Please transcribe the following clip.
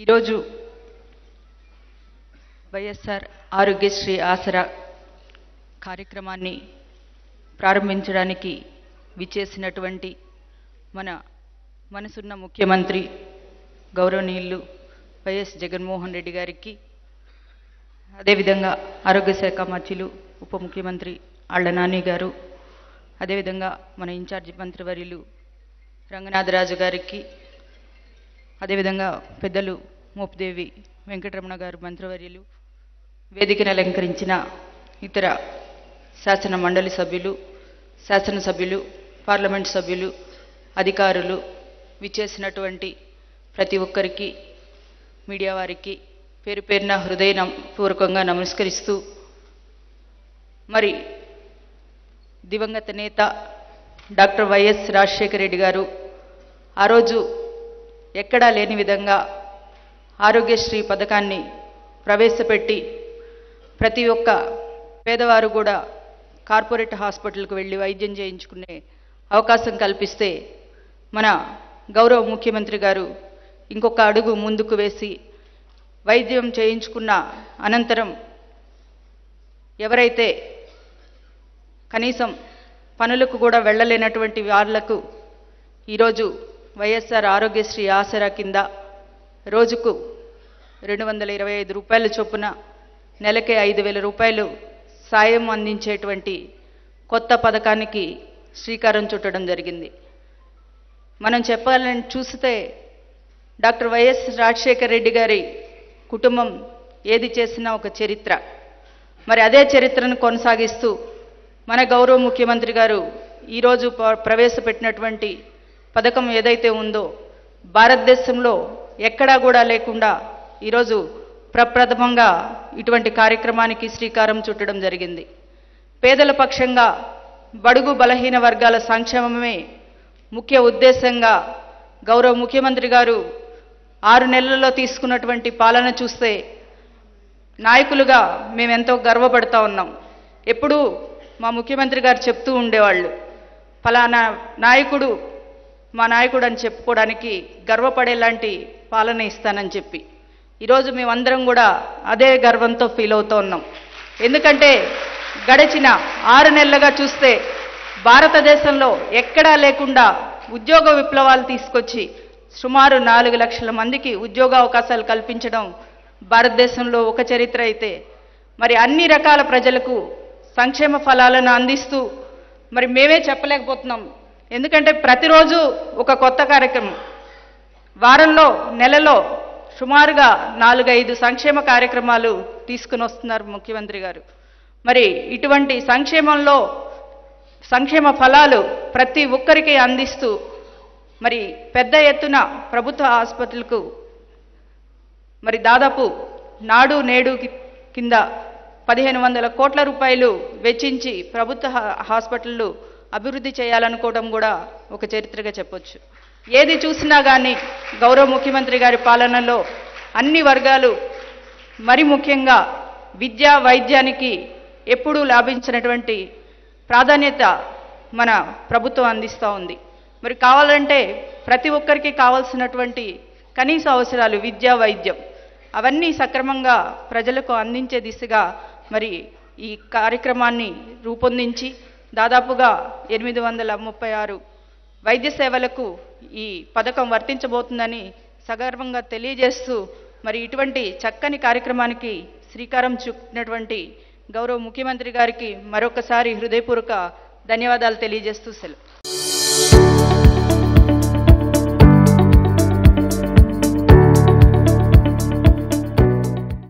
ఈరోజు వైఎస్ఆర్ ఆరోగ్యశ్రీ ఆసరా కార్యక్రమాన్ని ప్రారంభించడానికి విచ్చేసినటువంటి మన మనసున్న ముఖ్యమంత్రి గౌరవనీయులు వైఎస్ జగన్మోహన్ రెడ్డి గారికి అదేవిధంగా ఆరోగ్య శాఖ మంత్రులు ఉప ముఖ్యమంత్రి ఆళ్ల నాని గారు అదేవిధంగా మన ఇన్ఛార్జి మంత్రివర్యులు రంగనాథరాజు గారికి అదేవిధంగా పెద్దలు మోపిదేవి వెంకటరమణ గారు మంత్రివర్యులు వేదికను అలంకరించిన ఇతర శాసన మండలి సభ్యులు శాసనసభ్యులు పార్లమెంట్ సభ్యులు అధికారులు విచ్చేసినటువంటి ప్రతి ఒక్కరికి మీడియా వారికి పేరు పేరున హృదయ పూర్వకంగా నమస్కరిస్తూ మరి దివంగత నేత డాక్టర్ వైఎస్ రాజశేఖర రెడ్డి గారు ఆ రోజు ఎక్కడా లేని విధంగా ఆరోగ్యశ్రీ పథకాన్ని ప్రవేశపెట్టి ప్రతి ఒక్క పేదవారు కూడా కార్పొరేట్ హాస్పిటల్కు వెళ్ళి వైద్యం చేయించుకునే అవకాశం కల్పిస్తే మన గౌరవ ముఖ్యమంత్రి గారు ఇంకొక అడుగు ముందుకు వేసి వైద్యం చేయించుకున్న అనంతరం ఎవరైతే కనీసం పనులకు కూడా వెళ్ళలేనటువంటి వాళ్ళకు ఈరోజు వైఎస్ఆర్ ఆరోగ్యశ్రీ ఆసరా కింద రోజుకు రెండు వందల ఇరవై ఐదు రూపాయల చొప్పున నెలకే ఐదు వేల రూపాయలు సాయం అందించేటువంటి కొత్త పథకానికి శ్రీకారం చుట్టడం జరిగింది మనం చెప్పాలని చూస్తే డాక్టర్ వైఎస్ రాజశేఖర రెడ్డి గారి కుటుంబం ఏది చేసినా ఒక చరిత్ర మరి అదే చరిత్రను కొనసాగిస్తూ మన గౌరవ ముఖ్యమంత్రి గారు ఈరోజు ప- ప్రవేశపెట్టినటువంటి పథకం ఏదైతే ఉందో భారతదేశంలో ఎక్కడా కూడా లేకుండా ఈరోజు ప్రప్రథమంగా ఇటువంటి కార్యక్రమానికి శ్రీకారం చుట్టడం జరిగింది పేదల పక్షంగా బడుగు బలహీన వర్గాల సంక్షేమమే ముఖ్య ఉద్దేశంగా గౌరవ ముఖ్యమంత్రి గారు ఆరు నెలల్లో తీసుకున్నటువంటి పాలన చూస్తే నాయకులుగా మేము ఎంతో గర్వపడతా ఉన్నాం ఎప్పుడూ మా ముఖ్యమంత్రి గారు చెప్తూ ఉండేవాళ్ళు ఫలానా నాయకుడు మా నాయకుడు అని చెప్పుకోవడానికి గర్వపడేలాంటి పాలన ఇస్తానని చెప్పి ఈరోజు మేమందరం కూడా అదే గర్వంతో ఫీల్ అవుతూ ఉన్నాం ఎందుకంటే గడిచిన ఆరు నెలలుగా చూస్తే భారతదేశంలో ఎక్కడా లేకుండా ఉద్యోగ విప్లవాలు తీసుకొచ్చి సుమారు నాలుగు లక్షల మందికి ఉద్యోగ అవకాశాలు కల్పించడం భారతదేశంలో ఒక చరిత్ర అయితే మరి అన్ని రకాల ప్రజలకు సంక్షేమ ఫలాలను అందిస్తూ మరి మేమే చెప్పలేకపోతున్నాం ఎందుకంటే ప్రతిరోజు ఒక కొత్త కార్యక్రమం వారంలో నెలలో సుమారుగా నాలుగైదు సంక్షేమ కార్యక్రమాలు తీసుకుని వస్తున్నారు ముఖ్యమంత్రి గారు మరి ఇటువంటి సంక్షేమంలో సంక్షేమ ఫలాలు ప్రతి ఒక్కరికి అందిస్తూ మరి పెద్ద ఎత్తున ప్రభుత్వ ఆసుపత్రులకు మరి దాదాపు నాడు నేడు కి- కింద పదిహేను వందల కోట్ల రూపాయలు వెచ్చించి ప్రభుత్వ హా- హాస్పిటళ్ళు అభివృద్ధి చేయాలనుకోవడం కూడా ఒక చరిత్రగా చెప్పొచ్చు ఏది చూసినా కానీ గౌరవ ముఖ్యమంత్రి గారి పాలనలో అన్ని వర్గాలు మరి ముఖ్యంగా విద్యా వైద్యానికి ఎప్పుడూ లాభించినటువంటి ప్రాధాన్యత మన ప్రభుత్వం అందిస్తూ ఉంది మరి కావాలంటే ప్రతి ఒక్కరికి కావాల్సినటువంటి కనీస అవసరాలు విద్యా వైద్యం అవన్నీ సక్రమంగా ప్రజలకు అందించే దిశగా మరి ఈ కార్యక్రమాన్ని రూపొందించి దాదాపుగా ఎనిమిది వందల ముప్పై ఆరు వైద్య సేవలకు ఈ పథకం వర్తించబోతుందని సగర్వంగా తెలియజేస్తూ మరి ఇటువంటి చక్కని కార్యక్రమానికి శ్రీకారం చుట్టినటువంటి గౌరవ ముఖ్యమంత్రి గారికి మరొకసారి హృదయపూర్వక ధన్యవాదాలు తెలియజేస్తూ సెలవు